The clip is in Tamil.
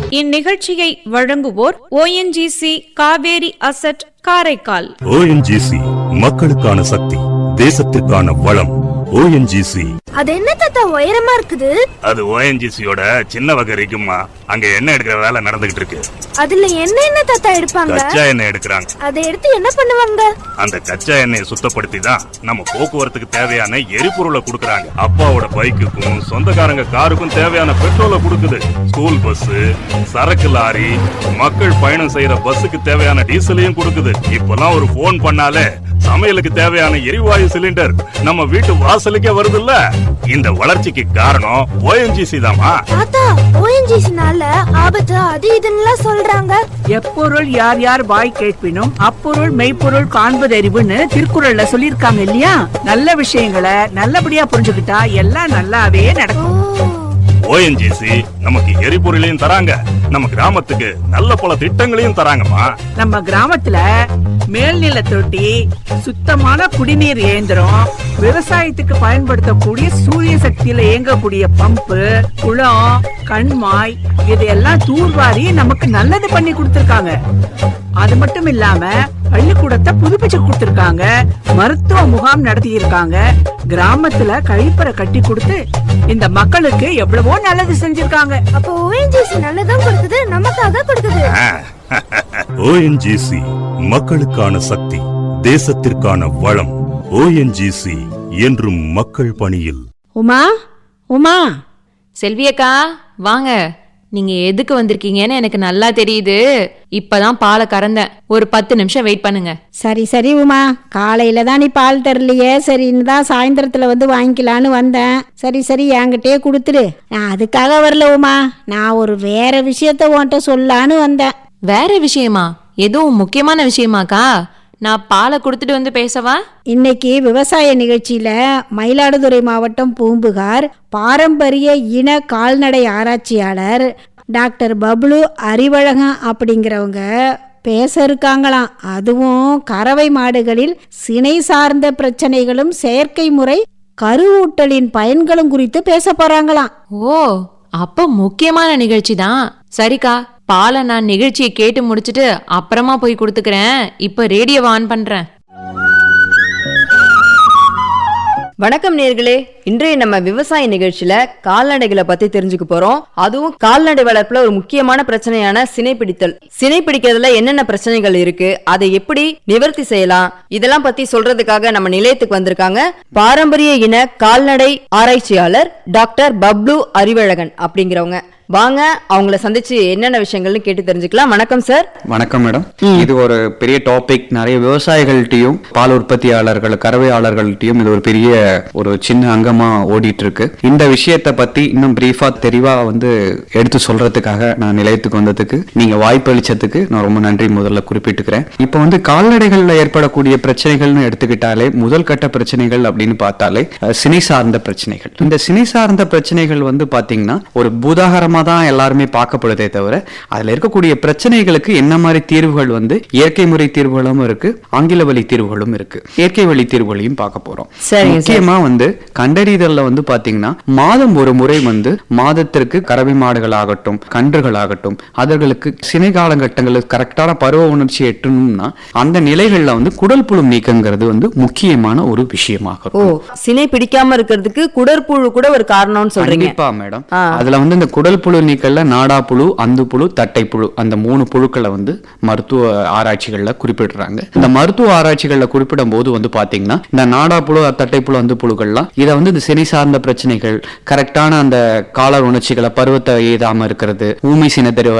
இந்நிகழ்ச்சியை வழங்குவோர் ONGC Kaveri asset Karaikal ONGC மக்களுக்கான சக்தி தேசத்திற்கான வளம் ஓஎன்ஜிசி அது என்ன தாத்தா உயரமா இருக்குது அது ஓஎன்ஜிசியோட சின்ன வகை இருக்குமா அங்க எண்ணெய் எடுக்கிற வேலை நடந்துகிட்டு இருக்கு அதுல என்ன என்ன தாத்தா எடுப்பாங்க கச்சா எண்ணெய் எடுக்கிறாங்க அதை எடுத்து என்ன பண்ணுவாங்க அந்த கச்சா எண்ணெயை சுத்தப்படுத்தி தான் நம்ம போக்குவரத்துக்கு தேவையான எரிபொருளை கொடுக்கறாங்க அப்பாவோட பைக்குக்கும் சொந்தக்காரங்க காருக்கும் தேவையான பெட்ரோலை கொடுக்குது ஸ்கூல் பஸ் சரக்கு லாரி மக்கள் பயணம் செய்யற பஸ்ஸுக்கு தேவையான டீசலையும் கொடுக்குது இப்பெல்லாம் ஒரு போன் பண்ணாலே சமையலுக்கு தேவையான எரிவாயு சிலிண்டர் நம்ம வீட்டு வாசலுக்கே வருதுல்ல இந்த வளர்ச்சிக்கு காரணம் ஓஎன்ஜிசி தாமா தாத்தா ஓஎன்ஜிசினால ஆபத்து அது இதுன்னுலாம் சொல்றாங்க எப்பொருள் யார் யார் வாய் கேட்பினும் அப்பொருள் மெய்ப்பொருள் காண்பதறிவுன்னு திருக்குறள்ல சொல்லியிருக்காங்க இல்லையா நல்ல விஷயங்களை நல்லபடியா புரிஞ்சுக்கிட்டா எல்லாம் நல்லாவே ஓ நடக்கும் ஓஎன்ஜிசி நமக்கு எரிபொருளையும் தராங்க நம்ம கிராமத்துக்கு நல்ல பல திட்டங்களையும் தராங்கம்மா நம்ம கிராமத்துல மேல்நில தொட்டி சுத்தமான குடிநீர் இயந்திரம் விவசாயத்துக்கு பயன்படுத்தக்கூடிய சூரிய சக்தியில இயங்கக்கூடிய பம்பு குளம் கண்மாய் இதையெல்லாம் தூர்வாரி நமக்கு நல்லது பண்ணி கொடுத்திருக்காங்க அது மட்டும் இல்லாம பள்ளிக்கூடத்தை புதுப்பிச்சு கொடுத்திருக்காங்க மருத்துவ முகாம் நடத்தி இருக்காங்க கிராமத்துல கழிப்பறை கட்டி கொடுத்து இந்த மக்களுக்கு எவ்வளவோ நல்லது செஞ்சிருக்காங்க அப்போ ஓஎன்ஜிசி நல்லதும் கொடுக்குது நமக்காக கொடுக்குது ஓஎன்ஜிசி மக்களுக்கான சக்தி தேசத்திற்கான வளம் ஓஎன்ஜிசி என்றும் மக்கள் பணியில் உமா உமா செல்வியக்கா வாங்க நீங்க எதுக்கு வந்திருக்கீங்கன்னு எனக்கு நல்லா தெரியுது இப்பதான் பாலை கறந்தேன் ஒரு பத்து நிமிஷம் வெயிட் பண்ணுங்க சரி சரி உமா காலையில தான் நீ பால் தரலையே சரின்னு தான் சாயந்தரத்துல வந்து வாங்கிக்கலான்னு வந்தேன் சரி சரி என்கிட்டயே கொடுத்துடு நான் அதுக்காக வரல உமா நான் ஒரு வேற விஷயத்த உன்கிட்ட சொல்லலான்னு வந்தேன் வேற விஷயமா எதுவும் முக்கியமான விஷயமாக்கா நான் பாலை கொடுத்துட்டு வந்து பேசவா இன்னைக்கு விவசாய நிகழ்ச்சியில மயிலாடுதுறை மாவட்டம் பூம்புகார் பாரம்பரிய இன கால்நடை ஆராய்ச்சியாளர் டாக்டர் பப்ளு அறிவழகன் அப்படிங்கிறவங்க பேச இருக்காங்களாம் அதுவும் கறவை மாடுகளில் சினை சார்ந்த பிரச்சனைகளும் செயற்கை முறை கருவூட்டலின் பயன்களும் குறித்து பேச போறாங்களாம் ஓ அப்ப முக்கியமான நிகழ்ச்சி தான் சரிக்கா பாலை நான் நிகழ்ச்சியை கேட்டு முடிச்சிட்டு அப்புறமா போய் கொடுத்துக்கிறேன் இப்ப ரேடியோவை ஆன் பண்றேன் வணக்கம் நேர்களே இன்றைய நம்ம விவசாய நிகழ்ச்சியில கால்நடைகளை பத்தி தெரிஞ்சுக்க போறோம் அதுவும் கால்நடை வளர்ப்புல ஒரு முக்கியமான பிரச்சனையான சினைப்பிடித்தல் சினைப்பிடிக்கிறதுல என்னென்ன பிரச்சனைகள் இருக்கு அதை எப்படி நிவர்த்தி செய்யலாம் இதெல்லாம் பத்தி சொல்றதுக்காக நம்ம நிலையத்துக்கு வந்திருக்காங்க பாரம்பரிய இன கால்நடை ஆராய்ச்சியாளர் டாக்டர் பப்ளு அறிவழகன் அப்படிங்கிறவங்க வாங்க அவங்கள சந்திச்சு என்னென்ன விஷயங்கள்னு கேட்டு தெரிஞ்சுக்கலாம் வணக்கம் சார் வணக்கம் மேடம் இது ஒரு பெரிய டாபிக் நிறைய விவசாயிகள்கிட்டயும் பால் உற்பத்தியாளர்கள் கறவையாளர்கள்ட்டையும் இது ஒரு பெரிய ஒரு சின்ன அங்கமா ஓடிட்டு இருக்கு இந்த விஷயத்தை பத்தி இன்னும் பிரீஃபா தெளிவா வந்து எடுத்து சொல்றதுக்காக நான் நிலையத்துக்கு வந்ததுக்கு நீங்க வாய்ப்பு அளிச்சதுக்கு நான் ரொம்ப நன்றி முதல்ல குறிப்பிட்டுக்கிறேன் இப்போ வந்து கால்நடைகள்ல ஏற்படக்கூடிய பிரச்சனைகள்னு எடுத்துக்கிட்டாலே முதல் கட்ட பிரச்சனைகள் அப்படின்னு பார்த்தாலே அஹ், சினை சார்ந்த பிரச்சனைகள் இந்த சினை சார்ந்த பிரச்சனைகள் வந்து பாத்தீங்கன்னா ஒரு பூதாகரமா தான் எல்லாருமே பார்க்கப்படுதே தவிர அதுல இருக்கக்கூடிய பிரச்சனைகளுக்கு என்ன மாதிரி தீர்வுகள் வந்து இயற்கை முறை தீர்வுகளும் இருக்கு ஆங்கில வழி தீர்வுகளும் இருக்கு இயற்கை வழி தீர்வுகளையும் பார்க்க போறோம் சரிங்க சார். முக்கியமா வந்து கண்டறிதல்ல வந்து பாத்தீங்கன்னா மாதம் ஒரு முறை வந்து மாதத்திற்கு கறவை மாடுகள் ஆகட்டும் கன்றுகள் ஆகட்டும் அதற்கு சினை காலகட்டங்களில் கரெக்டான பருவ உணர்ச்சி எட்டணும்னா அந்த நிலைகள்ல வந்து குடல் புழு நீக்கங்கிறது வந்து முக்கியமான ஒரு விஷயமாக ஓ இருக்கும் சினை பிடிக்காம இருக்கிறதுக்கு குடற்புழு கூட ஒரு காரணம்னு சொல்றீங்க கண்டிப்பா மேடம் ஆ. அதுல வந்து இந்த குடல் புழு நீக்கல்ல நாடா புழு அந்து புழு தட்டை புழு அந்த மூணு புழுக்களை வந்து மருத்துவ ஆராய்ச்சிகள்ல குறிப்பிடுறாங்க இந்த மருத்துவ ஆராய்ச்சிகள்ல குறிப்பிடும் போது வந்து பாத்தீங்கன்னா இந்த நாடா புழு தட்டை புழு அந்து புழுக்கள்லாம் இதை வந்து இந்த சினை சார்ந்த பிரச்சனைகள் கரெக்டான அந்த கால உணர்ச்சிகளை பருவத்தை ஏதாம இருக்கிறது ஊமை சினத்தறிவு